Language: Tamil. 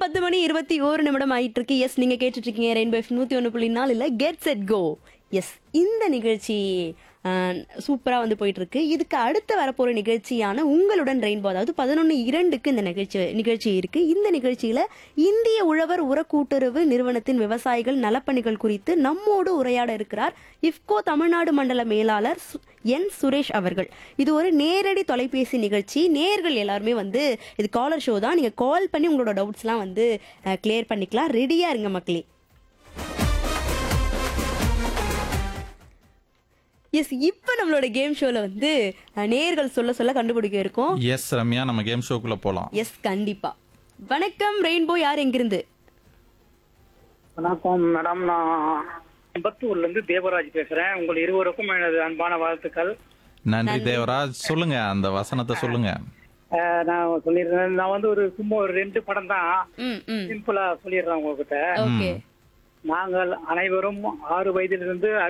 பத்து மணி இருபத்தி ஓரு நிமிடம் ஆயிட்டு இருக்கு எஸ் நீங்க கேட்டுட்டு இருக்கீங்க ரெயின்போ நூத்தி ஒன்று புள்ளி நாலுல கெட் செட் கோ எஸ் இந்த நிகழ்ச்சி சூப்பரா வந்து போயிட்டு இருக்கு இதுக்கு அடுத்து வரப்போற நிகழ்ச்சியான உங்களுடன் ரெயின்போ அதாவது பதினொன்று இரண்டுக்கு இந்த நிகழ்ச்சி நிகழ்ச்சி இருக்கு இந்த நிகழ்ச்சியில இந்திய உழவர் உர கூட்டுறவு நிறுவனத்தின் விவசாயிகள் நலப்பணிகள் குறித்து நம்மோடு உரையாட இருக்கிறார் இஃப்கோ தமிழ்நாடு மண்டல மேலாளர் சு- என் சுரேஷ் அவர்கள் இது ஒரு நேரடி தொலைபேசி நிகழ்ச்சி நேர்கள் எல்லாருமே வந்து இது காலர் ஷோ தான் நீங்க கால் பண்ணி உங்களோட டவுட்ஸ்லாம் வந்து கிளியர் பண்ணிக்கலாம் ரெடியா இருங்க மக்களே எஸ் இப்போ நம்மளோட கேம் ஷோல வந்து அஹ், நேர்கள் சொல்ல சொல்ல கண்டுபிடிக்க இருக்கோம் எஸ் ரம்யா நம்ம கேம் ஷோக்குள்ள போலாம் எஸ் கண்டிப்பா வணக்கம் ரெயின்போ யார் எங்கிருந்து வணக்கம் மேடம் நான் அம்பத்தூர்ல இருந்து தேவராஜ் பேசுறேன் உங்கள் இருவருக்கும் எனது அன்பான வாழ்த்துக்கள் நன்றி தேவராஜ் சொல்லுங்க அந்த வசனத்தை சொல்லுங்க அஹ், நான் சொல்லிடுறேன் நான் வந்து ஒரு சும்மா ஒரு ரெண்டு படம் தான் ம் ம் சிம்பிளா சொல்லிடுறேன் உங்ககிட்ட ஓகே நாங்கள் அனைவரும் ஆறு வயதிலிருந்து